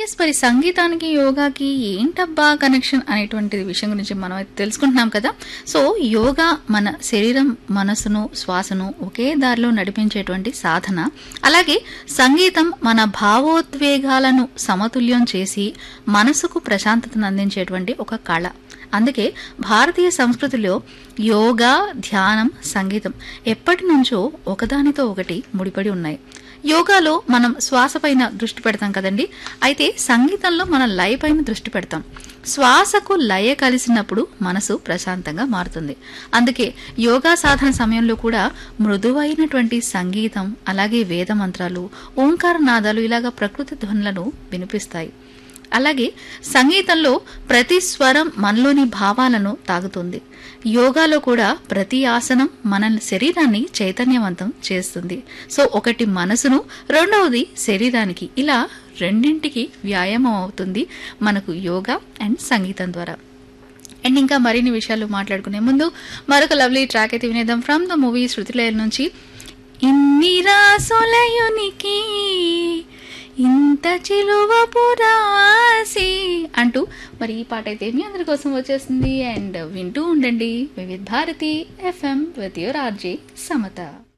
yes మరి సంగీతానికి యోగాకి ఏంటబ్బా కనెక్షన్ అనేటువంటి విషయం గురించి మనం అయితే తెలుసుకుంటున్నాం కదా సో యోగా మన శరీరం మనసును శ్వాసను ఒకే దారిలో నడిపించేటువంటి సాధన అలాగే సంగీతం మన భావోద్వేగాలను సమతుల్యం చేసి మనసుకు ప్రశాంతతను అందించేటువంటి ఒక కళ అందుకే భారతీయ సంస్కృతిలో యోగా ధ్యానం సంగీతం ఎప్పటి నుంచో ఒకదానితో ఒకటి ముడిపడి ఉన్నాయి యోగాలో మనం శ్వాస పైన దృష్టి పెడతాం కదండి అయితే సంగీతంలో మనం లయ పైన దృష్టి పెడతాం శ్వాసకు లయ కలిసినప్పుడు మనసు ప్రశాంతంగా మారుతుంది అందుకే యోగా సాధన సమయంలో కూడా మృదువైనటువంటి సంగీతం అలాగే వేద మంత్రాలు ఓంకార నాదాలు ఇలాగ ప్రకృతి ధ్వనులను వినిపిస్తాయి అలాగే సంగీతంలో ప్రతి స్వరం మనలోని భావాలను తాగుతుంది యోగాలో కూడా ప్రతి ఆసనం మన శరీరాన్ని చైతన్యవంతం చేస్తుంది సో ఒకటి మనసును రెండవది శరీరానికి ఇలా రెండింటికి వ్యాయామం అవుతుంది మనకు యోగా అండ్ సంగీతం ద్వారా అండ్ ఇంకా మరిన్ని విషయాలు మాట్లాడుకునే ముందు మరొక లవ్లీ ట్రాక్ అయితే వినేద్దాం ఫ్రమ్ ద మూవీ శృతిలయ నుంచి ఇన్ని రాసులయునికి ఇంత చిలువ పురాసి అంటూ మరి ఈ పాట అయితే మీ అందరి కోసం వచ్చేసింది అండ్ వింటూ ఉండండి Vividh Bharati FM with your RJ Samata